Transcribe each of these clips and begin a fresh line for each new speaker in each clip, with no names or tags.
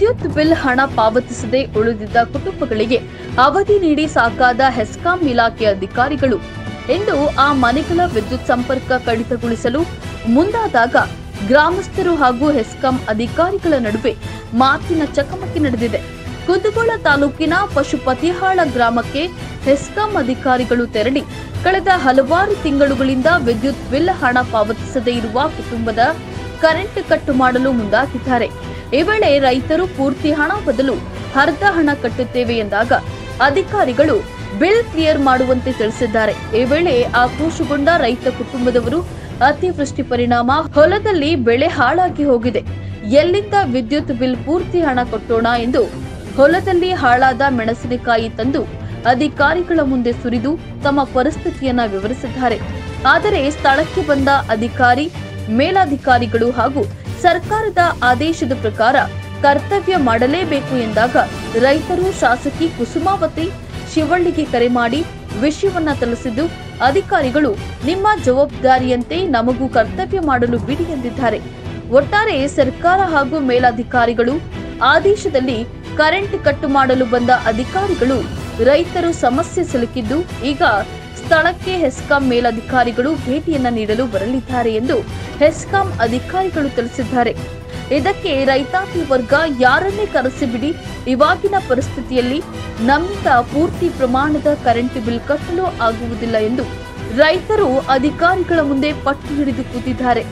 ವಿದ್ಯುತ್ ಬಿಲ್ ಹಣ ಪಾವತಿಸದೆ ಉಳಿದಿದ್ದ ಕುಟುಂಬಗಳಿಗೆ ಅವಧಿ ನೀಡಿ ಸಾಕಾದ ಹೆಸ್ಕಾಂ ಇಲಾಖೆ ಅಧಿಕಾರಿಗಳು ಇಂದು ಆ ಮನೆಗಳ ವಿದ್ಯುತ್ ಸಂಪರ್ಕ ಕಡಿತಗೊಳಿಸಲು ಮುಂದಾದಾಗ ಗ್ರಾಮಸ್ಥರು ಹಾಗೂ ಹೆಸ್ಕಾಂ ಅಧಿಕಾರಿಗಳ ನಡುವೆ ಮಾತಿನ ಚಕಮಕಿ ನಡೆದಿದೆ ಕುಂದಗೋಳ ತಾಲೂಕಿನ ಪಶುಪತಿಹಾಳ ಗ್ರಾಮಕ್ಕೆ ಹೆಸ್ಕಾಂ ಅಧಿಕಾರಿಗಳು ತೆರಳಿ ಕಳೆದ ಹಲವಾರು ತಿಂಗಳುಗಳಿಂದ ವಿದ್ಯುತ್ ಬಿಲ್ ಹಣ ಪಾವತಿಸದೇ ಇರುವ ಕುಟುಂಬದ ಕರೆಂಟ್ ಕಟ್ಟು ಮಾಡಲು ಮುಂದಾಗಿದ್ದಾರೆ ಈ ವೇಳೆ ರೈತರು ಪೂರ್ತಿ ಹಣ ಬದಲು ಅರ್ಧ ಹಣ ಕಟ್ಟುತ್ತೇವೆ ಎಂದಾಗ ಅಧಿಕಾರಿಗಳು ಬಿಲ್ ಕ್ಲಿಯರ್ ಮಾಡುವಂತೆ ತಿಳಿಸಿದ್ದಾರೆ ಈ ವೇಳೆ ಆಕ್ರೋಶಗೊಂಡ ರೈತ ಕುಟುಂಬದವರು ಅತಿವೃಷ್ಟಿ ಪರಿಣಾಮ ಹೊಲದಲ್ಲಿ ಬೆಳೆ ಹಾಳಾಗಿ ಹೋಗಿದೆ ಎಲ್ಲಿಂದ ವಿದ್ಯುತ್ ಬಿಲ್ ಪೂರ್ತಿ ಹಣ ಕೊಟ್ಟೋಣ ಎಂದು ಹೊಲದಲ್ಲಿ ಹಾಳಾದ ಮೆಣಸಿನಕಾಯಿ ತಂದು ಅಧಿಕಾರಿಗಳ ಮುಂದೆ ಸುರಿದು ತಮ್ಮ ಪರಿಸ್ಥಿತಿಯನ್ನ ವಿವರಿಸಿದ್ದಾರೆ ಆದರೆ ಸ್ಥಳಕ್ಕೆ ಬಂದ ಅಧಿಕಾರಿ ಮೇಲಾಧಿಕಾರಿಗಳು ಹಾಗೂ ಸರ್ಕಾರದ ಆದೇಶದ ಪ್ರಕಾರ ಕರ್ತವ್ಯ ಮಾಡಲೇಬೇಕು ಎಂದಾಗ ರೈತರು ಶಾಸಕಿ ಕುಸುಮಾವತಿ ಶಿವಳ್ಳಿಗೆ ಕರೆ ಮಾಡಿ ವಿಷಯವನ್ನ ತಿಳಿಸಿದ್ದು ಅಧಿಕಾರಿಗಳು ನಿಮ್ಮ ಜವಾಬ್ದಾರಿಯಂತೆ ನಮಗೂ ಕರ್ತವ್ಯ ಮಾಡಲು ಬಿಡಿ ಎಂದಿದ್ದಾರೆ ಒಟ್ಟಾರೆ ಸರ್ಕಾರ ಹಾಗೂ ಮೇಲಾಧಿಕಾರಿಗಳು ಆದೇಶದಲ್ಲಿ ಕರೆಂಟ್ ಕಟ್ಟು ಮಾಡಲು ಬಂದ ಅಧಿಕಾರಿಗಳು ರೈತರು ಸಮಸ್ಯೆ ಸಿಲುಕಿದ್ದು ಈಗ ಸ್ಥಳಕ್ಕೆ ಹೆಸ್ಕಾಂ ಮೇಲಧಿಕಾರಿಗಳು ಭೇಟಿಯನ್ನ ನೀಡಲು ಬರಲಿದ್ದಾರೆ ಎಂದು ಹೆಸ್ಕಾಂ ಅಧಿಕಾರಿಗಳು ತಿಳಿಸಿದ್ದಾರೆ ಇದಕ್ಕೆ ರೈತಾಪಿ ವರ್ಗ ಯಾರನ್ನೇ ಕರೆಸಿಬಿಡಿ ಇವಾಗಿನ ಪರಿಸ್ಥಿತಿಯಲ್ಲಿ ನಮ್ಮಿಂದ ಪೂರ್ತಿ ಪ್ರಮಾಣದ ಕರೆಂಟ್ ಬಿಲ್ ಕಟ್ಟಲು ಆಗುವುದಿಲ್ಲ ಎಂದು ರೈತರು ಅಧಿಕಾರಿಗಳ ಮುಂದೆ ಪಟ್ಟು ಹಿಡಿದು ಕೂತಿದ್ದಾರೆ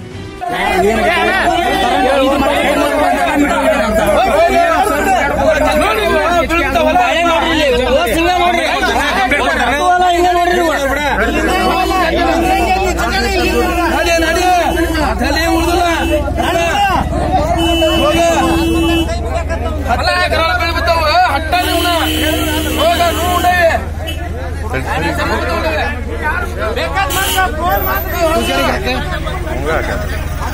ಬೇಕಾದ